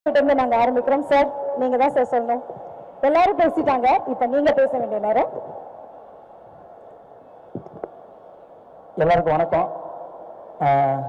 கிட்ட இருந்து நாங்க ஆரம்பிக்கிறோம் சார் நீங்க தான் சார் சொல்லணும் எல்லாரும் பேசிட்டாங்க இப்ப நீங்க பேச வேண்டிய நேரம் எல்லாருக்கும் வணக்கம் ஆஹ்,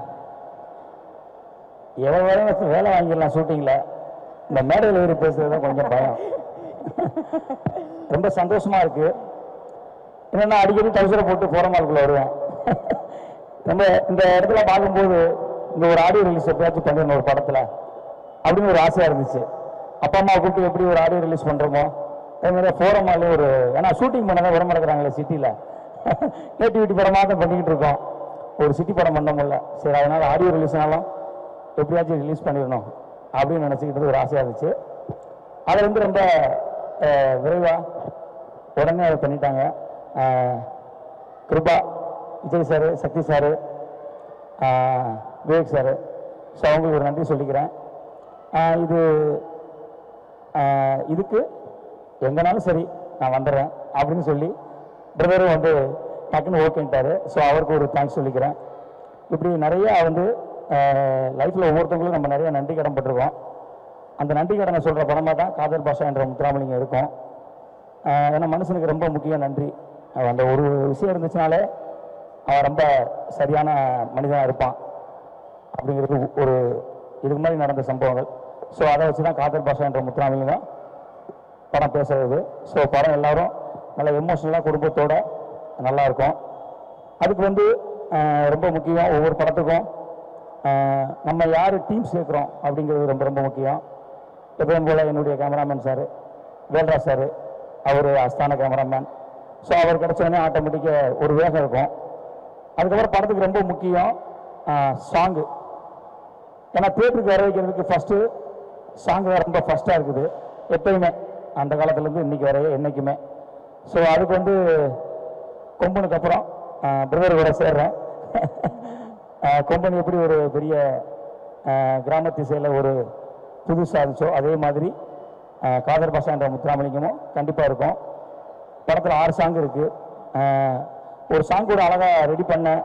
எவ்வளோ வேலை வச்சு வேலை வாங்கிடலாம் ஷூட்டிங்கில் இந்த மேடையில் ஏறி பேசுறது தான் கொஞ்சம் பயம் ரொம்ப சந்தோஷமா இருக்கு என்னன்னா அடிக்கடி டவுசரை போட்டு போரமாலுக்குள்ள வருவேன் நம்ம இந்த இடத்துல பார்க்கும்போது இந்த ஒரு ஆடியோ ரிலீஸ் எப்பயாச்சும் பண்ணிடணும் ஒரு படத்தில் அப்படின்னு ஒரு ஆசையாக இருந்துச்சு அப்பா அம்மா கூப்பிட்டு எப்படி ஒரு ஆடியோ ரிலீஸ் பண்ணுறோமோ அதே மாதிரி ஃபோரமாலே ஒரு ஏன்னா ஷூட்டிங் பண்ண தான் உடம்பு சிட்டியில் நேட்டிவிட்டி படமாக தான் பண்ணிக்கிட்டு இருக்கோம் ஒரு சிட்டி படம் பண்ண முடியல சரி அதனால் ஆடியோ ரிலீஸ்னாலும் எப்படியாச்சும் ரிலீஸ் பண்ணிடணும் அப்படின்னு நினச்சிக்கிட்டு ஒரு ஆசையாக இருந்துச்சு அதில் வந்து ரொம்ப விரைவாக உடனே அதை பண்ணிட்டாங்க அஹ், Kripa Vijay sir Sakthi sir Vivek sir so அவங்களுக்கு ஒரு நன்றி சொல்லிக்கிறேன் அஹ், இது அஹ், இதுக்கு எங்கனாலும் சரி நான் வந்துடுறேன் அப்படின்னு சொல்லி பிரதரும் வந்து டக்குன்னு ஓகேன்ட்டாரு ஸோ அவருக்கு ஒரு தேங்க்ஸ் சொல்லிக்கிறேன் இப்படி நிறைய வந்து லைஃப்பில் ஒவ்வொருத்தவங்களும் நம்ம நிறைய நன்றி கடன் பட்டிருக்கோம் அந்த நன்றி கடனை சொல்கிற படமாக தான் காதல் பாஷா என்ற முத்துராமலிங்கம் இருக்கும் ஆஹ் ஏன்னா மனுஷனுக்கு ரொம்ப முக்கியம் நன்றி அவன் அந்த ஒரு விஷயம் இருந்துச்சுனாலே அவன் ரொம்ப சரியான மனிதனாக இருப்பான் அப்படிங்கிறது ஒரு இதுக்கு மாதிரி நடந்த சம்பவங்கள் ஸோ அதை வச்சு தான் காதல் பாஷா என்ற முத்துராமலிங்கம் படம் பேசுறது ஸோ படம் எல்லாரும் நல்ல எமோஷனலாக குடும்பத்தோட நல்லா இருக்கும் அதுக்கு வந்து ஆஹ் ரொம்ப முக்கியம் ஒவ்வொரு படத்துக்கும் ஆஹ் நம்ம யார் டீம் சேர்க்குறோம் அப்படிங்கிறது ரொம்ப ரொம்ப முக்கியம் எப்பவும் போல் என்னுடைய கேமராமேன் சார் வேல்ராஜ் சார் அவர் அஸ்தான கேமராமேன் ஸோ அவர் கிடச்சோடனே ஆட்டோமேட்டிக்காக ஒரு வேகம் இருக்கும் அதுக்கப்புறம் படத்துக்கு ரொம்ப முக்கியம் சாங்கு ஏன்னா தேட்டருக்கு வர வைக்கிறதுக்கு ஃபஸ்ட்டு சாங் ரொம்ப ஃபஸ்ட்டாக இருக்குது எப்பயுமே அந்த காலத்துலேருந்து இன்னைக்கு வரைய என்றைக்குமே ஸோ அதுக்கு வந்து கொம்பனுக்கு அப்புறம் பிரதர் கூட சேர்றேன் ஆஹ் கொம்பன் எப்படி ஒரு பெரிய ஆஹ் கிராமத்து இசையில் ஒரு புதுசாக இருந்துச்சோ அதே மாதிரி ஆஹ் காதர் பாஷா என்ற முத்துராமலிங்கமும் கண்டிப்பாக இருக்கும் படத்தில் ஆறு சாங் இருக்குது ஒரு சாங் கூட அழகாக ரெடி பண்ணேன்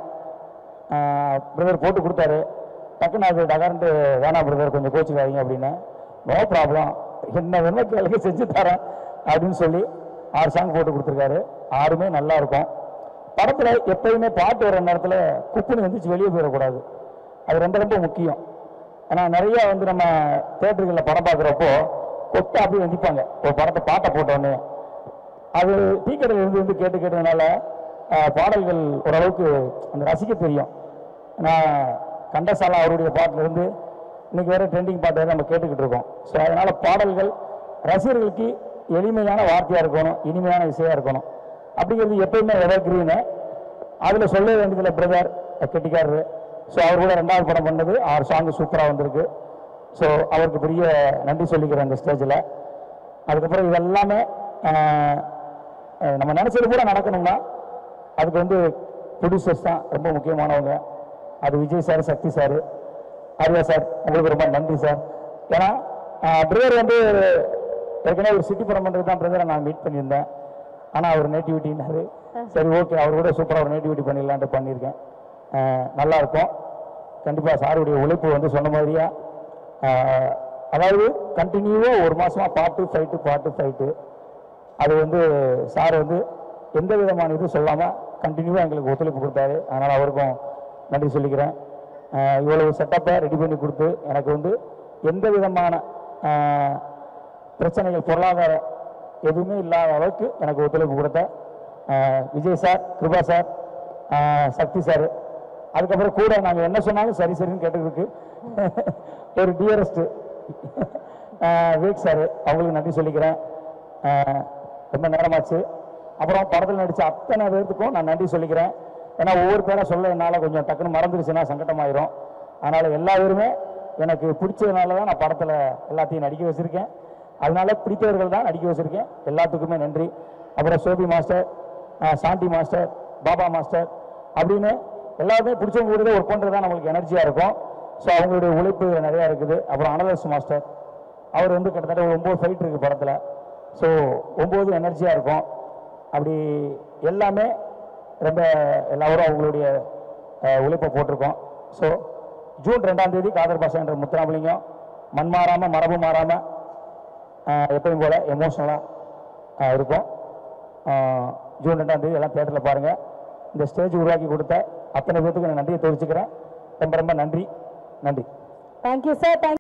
பிரதர் போட்டு கொடுத்தாரு டக்குன்னு அது டகர்ன்ட்டு வேணாம் பிரதர் கொஞ்சம் கோச்சுக்காதீங்க அப்படின்னு நோ ப்ராப்ளம் என்ன வேணுமோ கேளுங்க செஞ்சு தரேன் அப்படின்னு சொல்லி ஆறு சாங் போட்டு கொடுத்துருக்காரு ஆறுமே நல்லா இருக்கும் படத்தில் எப்பயுமே பாட்டு வர நேரத்தில் குப்புன்னு எந்திரிச்சு வெளியே போயிடக்கூடாது அது ரொம்ப ரொம்ப முக்கியம் ஏன்னா நிறைய வந்து நம்ம தேட்டர்களில் படம் பார்க்குறப்போ கொட்டை அப்படியே எந்திப்பாங்க ஒரு படத்தை பாட்டை போட்டோன்னே அது டீக்கடையில் இருந்து வந்து கேட்டு கேட்டதுனால ஆஹ், பாடல்கள் ஓரளவுக்கு அந்த ரசிக்க தெரியும் நான் கண்டசாலா அவருடைய பாட்டுல இருந்து இன்னைக்கு வேற ட்ரெண்டிங் பாட்டு வேற நம்ம கேட்டுக்கிட்டு இருக்கோம் ஸோ அதனால பாடல்கள் ரசிகர்களுக்கு எளிமையான வார்த்தையாக இருக்கணும் இனிமையான இசையாக இருக்கணும் அப்படிங்கிறது எப்பயுமே எவர் கிரீனு அதில் சொல்ல வேண்டியதில்லை பிரதர் கெட்டிக்காரரு ஸோ அவர் கூட ரெண்டாவது படம் பண்ணது ஆறு சாங் சூப்பராக வந்திருக்கு ஸோ அவருக்கு பெரிய நன்றி சொல்லிக்கிறேன் இந்த ஸ்டேஜில் அதுக்கப்புறம் இதெல்லாமே ஆஹ், அஹ், நம்ம நினச்சது கூட நடக்கணும்னா அதுக்கு வந்து ப்ரொடியூசர்ஸ் தான் ரொம்ப முக்கியமானவங்க அது Vijay sir Sakthi sir Arya sir உங்களுக்கு ரொம்ப நன்றி சார் ஏன்னா பிரதர் வந்து ஏற்கனவே ஒரு சிட்டி படம் பண்ணுறது தான் பிரதரை நான் மீட் பண்ணியிருந்தேன் ஆனால் அவர் நேட்டிவிட்டின்னாரு சரி ஓகே அவர் கூட சூப்பராக ஒரு நேட்டிவிட்டி பண்ணிடலான்ட்டு பண்ணியிருக்கேன் ஆஹ், நல்லா இருக்கும் கண்டிப்பாக சாருடைய உழைப்பு வந்து சொன்ன மாதிரியா ஆஹ், அதாவது கண்டினியூவாக ஒரு மாசமா பாட்டு ஃபைட்டு பாட்டு ஃபைட்டு அது வந்து சார் வந்து எந்த விதமான இதுவும் சொல்லாமல் கண்டினியூவாக எங்களுக்கு ஒத்துழைப்பு கொடுத்தாரு அதனால் அவருக்கும் நன்றி சொல்லிக்கிறேன் ஆஹ் இவ்வளவு செட்டப்பை ரெடி பண்ணி கொடுத்து எனக்கு வந்து எந்த விதமான ஆஹ், பிரச்சனைகள் பொருளாதார எதுவுமே இல்லாத அளவுக்கு எனக்கு ஒத்துழைப்பு கொடுத்த ஆஹ், விஜய் சார் கிருபா சார் ஆஹ், சக்தி சார் அதுக்கப்புறம் கூட நாங்கள் என்ன சொன்னாலும் சரி சரின்னு கேட்டதுக்கு ஒரு டியரஸ்ட் விவேக் சார் அவங்களுக்கு நன்றி சொல்லிக்கிறேன் ஆஹ், ரொம்ப நேரமாச்சு அப்புறம் படத்தில் நடித்த அத்தனை பேர்த்துக்கும் நான் நன்றி சொல்லிக்கிறேன் ஏன்னா ஒவ்வொரு பேரை சொல்ல என்னால் கொஞ்சம் டக்குன்னு மறந்துருச்சுன்னா சங்கடமாயிரும் அதனால் எல்லா பேருமே எனக்கு பிடிச்சதுனால தான் நான் படத்தில் எல்லாத்தையும் நடிக்க வச்சுருக்கேன் அதனால பிடித்தவர்கள் தான் நடிக்க வச்சுருக்கேன் எல்லாத்துக்குமே நன்றி அப்புறம் சோபி மாஸ்டர் ஆஹ், சாந்தி மாஸ்டர் பாபா மாஸ்டர் அப்படின்னு எல்லாருமே பிடிச்சவங்க கூட ஒர்க் பண்ணுறது தான் நம்மளுக்கு எனர்ஜியாக இருக்கும் ஸோ அவங்களுடைய உழைப்பு நிறையா இருக்குது அப்புறம் அனலஸ் மாஸ்டர் அவர் வந்து கிட்டத்தட்ட ஒரு ஒம்பது ஃபைட் இருக்குது படத்தில் ஸோ ஒம்பது எனர்ஜியாக இருக்கும் அப்படி எல்லாமே ரொம்ப எல்லாரும் அவங்களுடைய அஹ், உழைப்பை போட்டிருக்கோம் ஸோ ஜூன் ரெண்டாம் தேதி காதர் பாஷா என்ற முத்துராமலிங்கம் மண் மாறாமல் மரபு மாறாமல் எப்பயும் போல் எமோஷனலாக இருக்கும் ஆஹ் ஜூன் ரெண்டாம் தேதி எல்லாம் தேட்டரில் பாருங்கள் இந்த ஸ்டேஜ் உருவாக்கி கொடுத்த அத்தனை பேர்த்துக்கு நான் நன்றியை தெரிவிச்சுக்கிறேன் ரொம்ப ரொம்ப நன்றி நன்றி தேங்க்யூ சார் தேங்க்